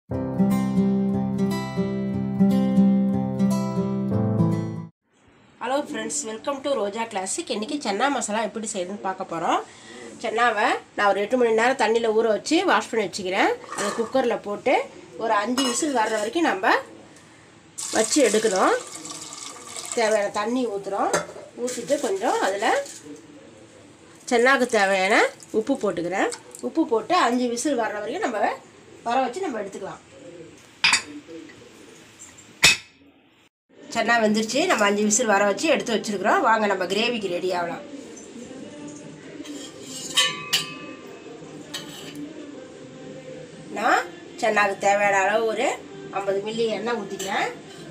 hello friends welcome to Roja classic இன்றைக்கி சென்னா மசாலா எப்படி செய்யுதுன்னு பார்க்க போகிறோம் சென்னாவை நான் ஒரு எட்டு மணி நேரம் தண்ணியில் ஊற வச்சு வாஷ் பண்ணி வச்சுக்கிறேன் அதை குக்கரில் போட்டு ஒரு அஞ்சு விசில் வர்ற வரைக்கும் நம்ம வச்சு எடுக்கணும் தேவையான தண்ணி ஊற்றுறோம் ஊற்றிட்டு கொஞ்சம் அதில் சென்னாக்கு தேவையான உப்பு போட்டுக்கிறேன் உப்பு போட்டு அஞ்சு விசில் வர்ற வரைக்கும் நம்ம வர வச்சு நம்ம எடுத்துக்கலாம் சென்னா வெந்துருச்சு நம்ம அஞ்சு விசில் வர வச்சு எடுத்து வச்சுருக்குறோம் வாங்க நம்ம கிரேவிக்கு ரெடி ஆகலாம் நான் சென்னாக்கு தேவையான அளவு ஒரு ஐம்பது மில்லி எண்ணெய் ஊற்றிக்கிறேன்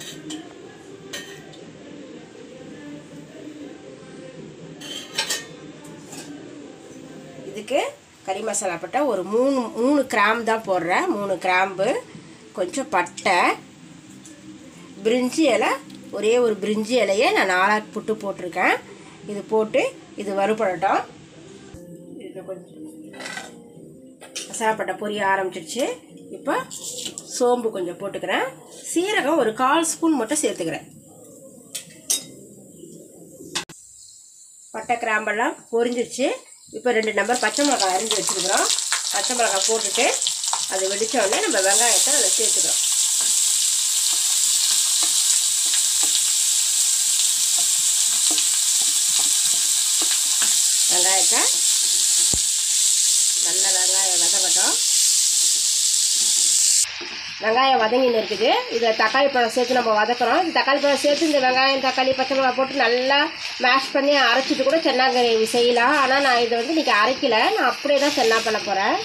இதுக்கு கறி மசாலா பட்டை ஒரு மூணு மூணு கிராம்பு தான் போடுறேன் மூணு கிராம்பு கொஞ்சம் பட்டை பிரிஞ்சி இலை ஒரே ஒரு பிரிஞ்சி இலையை நான் நாலாக புட்டு போட்டிருக்கேன் இது போட்டு இது வறுபடட்டும் இது கொஞ்சம் மசாலாப்பட்டை பொரிய ஆரம்பிச்சிருச்சு இப்போ சோம்பு கொஞ்சம் போட்டுக்கிறேன் சீரகம் ஒரு கால் ஸ்பூன் மட்டும் சேர்த்துக்கிறேன் பட்டை கிராம்பெல்லாம் பொரிஞ்சிருச்சு இப்போ ரெண்டு நம்பர் பச்சை மிளகாய் அரிஞ்சு வச்சுருக்குறோம் பச்சை மிளகாய் போட்டுட்டு அது வெடித்த உடனே நம்ம வெங்காயத்தை அதில் சேர்த்துக்கிறோம் வெங்காயத்தை நல்ல வெங்காயம் வதங்கட்டும் வெங்காயம் வதங்கின்னு இருக்குது இதில் தக்காளி பழம் சேர்த்து நம்ம வதக்குறோம் இந்த தக்காளி பழம் சேர்த்து இந்த வெங்காயம் தக்காளி பச்சை மிளகாய் போட்டு நல்லா மேஷ் பண்ணி அரைச்சிட்டு கூட சென்னா கிரேவி செய்யலாம் ஆனால் நான் இதை வந்து இன்றைக்கி அரைக்கல நான் அப்படியே தான் சென்னா பண்ண போகிறேன்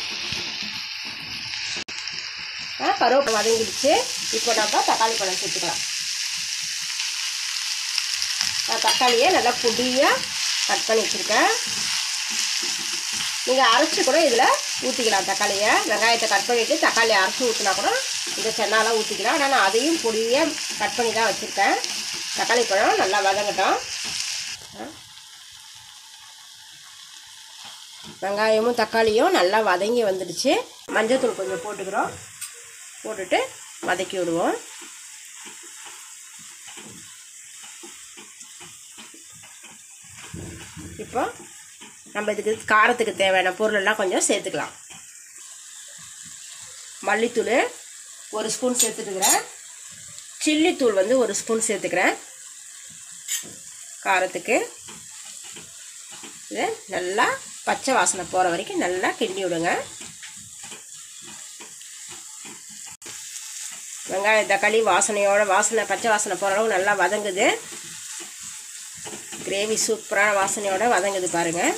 கருவேப்பிலை வதங்கிடுச்சு இப்போ நம்ம தக்காளி பழம் சேர்த்துக்கலாம் நான் தக்காளியை நல்லா பொடியாக கட் பண்ணி வச்சுருக்கேன் நீங்கள் அரைச்சி கூட இதில் ஊற்றிக்கலாம் தக்காளியை வெங்காயத்தை கட் பண்ணிவிட்டு தக்காளியை அரைச்சி ஊற்றினா கூட இந்த சென்னாலாம் ஊற்றிக்கலாம் ஆனால் நான் அதையும் பொடியாக கட் பண்ணி தான் வச்சுருக்கேன் தக்காளி பழம் நல்லா வதங்கட்டும் வெங்காயமும் தக்காளியும் நல்லா வதங்கி வந்துடுச்சு மஞ்சள்தூள் கொஞ்சம் போட்டுக்கிறோம் போட்டுட்டு வதக்கி விடுவோம் இப்போ நம்ம இதுக்கு காரத்துக்கு தேவையான பொருளெல்லாம் கொஞ்சம் சேர்த்துக்கலாம் மல்லித்தூள் ஒரு ஸ்பூன் சேர்த்துட்டுக்கிறேன் சில்லித்தூள் வந்து ஒரு ஸ்பூன் சேர்த்துக்கிறேன் காரத்துக்கு இது நல்லா பச்சை வாசனை போகிற வரைக்கும் நல்லா கிண்டி விடுங்க வெங்காயம் தக்காளி வாசனையோட வாசனை பச்சை வாசனை போகிற அளவு நல்லா வதங்குது கிரேவி சூப்பரான வாசனையோட வதங்குது பாருங்கள்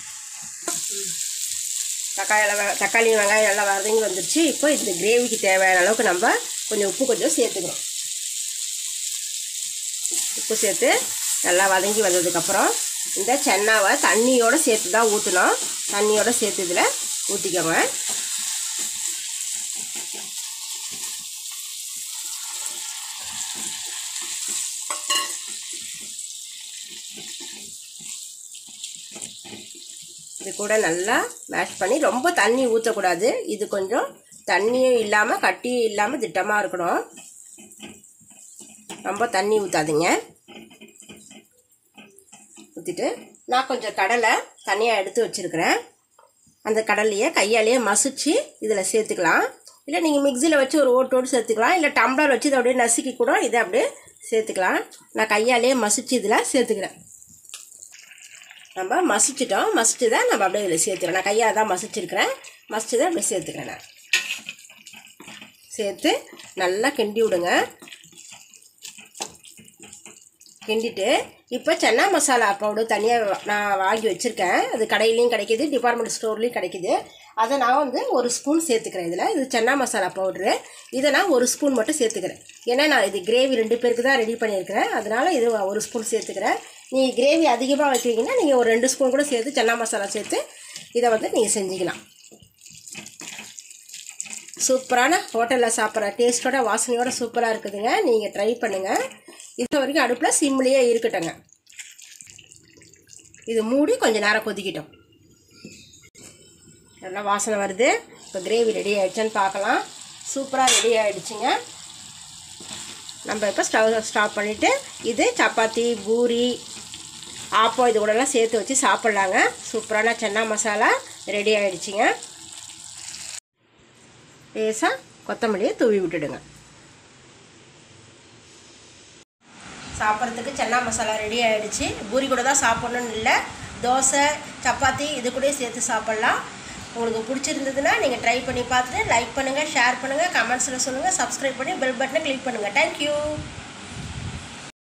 தக்காளி தக்காளி வெங்காயம் நல்லா வதங்கி வந்துருச்சு இப்போ இந்த கிரேவிக்கு தேவையான அளவுக்கு நம்ம கொஞ்சம் உப்பு கொஞ்சம் சேர்த்துக்கிறோம் உப்பு சேர்த்து நல்லா வதங்கி வந்ததுக்கப்புறம் இந்த சென்னாவை தண்ணியோடு சேர்த்து தான் ஊற்றணும் தண்ணியோடு சேர்த்து இதில் ஊற்றிக்கோங்க இது கூட நல்லா மேஷ் பண்ணி ரொம்ப தண்ணி ஊற்றக்கூடாது இது கொஞ்சம் தண்ணியும் இல்லாமல் கட்டியும் இல்லாமல் திட்டமாக இருக்கணும் ரொம்ப தண்ணி ஊற்றாதீங்க ஊற்றிட்டு நான் கொஞ்சம் கடலை தனியாக எடுத்து வச்சுருக்கிறேன் அந்த கடலையை கையாலேயே மசிச்சு இதில் சேர்த்துக்கலாம் இல்லை நீங்கள் மிக்சியில் வச்சு ஒரு ஓட்டோடு சேர்த்துக்கலாம் இல்லை டம்ளர் வச்சு இதை அப்படியே நசுக்கி கூட இதை அப்படியே சேர்த்துக்கலாம் நான் கையாலேயே மசிச்சு இதில் சேர்த்துக்கிறேன் நம்ம மசிச்சிட்டோம் மசிச்சு தான் நம்ம அப்படியே இதில் சேர்த்துக்கிறோம் நான் கையாக தான் மசிச்சிருக்கிறேன் மசிச்சு தான் அப்படியே சேர்த்துக்கிறேன் நான் சேர்த்து நல்லா கிண்டி விடுங்க கிண்டிட்டு இப்போ சென்னா மசாலா பவுடர் தனியாக நான் வாங்கி வச்சுருக்கேன் அது கடையிலையும் கிடைக்கிது டிபார்ட்மெண்ட் ஸ்டோர்லேயும் கிடைக்கிது அதை நான் வந்து ஒரு ஸ்பூன் சேர்த்துக்கிறேன் இதில் இது சென்னா மசாலா பவுட்ரு இதை நான் ஒரு ஸ்பூன் மட்டும் சேர்த்துக்கிறேன் ஏன்னா நான் இது கிரேவி ரெண்டு பேருக்கு தான் ரெடி பண்ணியிருக்கிறேன் அதனால் இது ஒரு ஸ்பூன் சேர்த்துக்கிறேன் நீங்கள் கிரேவி அதிகமாக வைக்கிறீங்கன்னா நீங்கள் ஒரு ரெண்டு ஸ்பூன் கூட சேர்த்து சென்னா மசாலா சேர்த்து இதை வந்து நீங்கள் செஞ்சுக்கலாம் சூப்பரான ஹோட்டலில் சாப்பிட்ற டேஸ்ட்டோட வாசனையோட சூப்பராக இருக்குதுங்க நீங்கள் ட்ரை பண்ணுங்கள் இது வரைக்கும் அடுப்பில் சிம்லேயே இருக்கட்டுங்க இது மூடி கொஞ்சம் நேரம் கொதிக்கட்டும் நல்லா வாசனை வருது இப்போ கிரேவி ரெடி ஆயிடுச்சான்னு பார்க்கலாம் சூப்பராக ரெடி ஆகிடுச்சிங்க நம்ம இப்போ ஸ்டவ் ஸ்டாப் பண்ணிவிட்டு இது சப்பாத்தி பூரி ஆப்பம் இது கூடலாம் சேர்த்து வச்சு சாப்பிட்லாங்க சூப்பரான சன்னா மசாலா ரெடி ஆகிடுச்சிங்க லேசாக கொத்தமல்லியை தூவி விட்டுடுங்க சாப்பிட்றதுக்கு சன்னா மசாலா ரெடி ஆகிடுச்சு பூரி கூட தான் சாப்பிட்ணுன்னு இல்லை தோசை சப்பாத்தி இது கூட சேர்த்து சாப்பிட்லாம் உங்களுக்கு பிடிச்சிருந்ததுன்னா நீங்கள் ட்ரை பண்ணி பார்த்துட்டு லைக் பண்ணுங்கள் ஷேர் பண்ணுங்கள் கமெண்ட்ஸில் சொல்லுங்கள் சப்ஸ்கிரைப் பண்ணி பெல் பட்டனை கிளிக் பண்ணுங்கள் தேங்க்யூ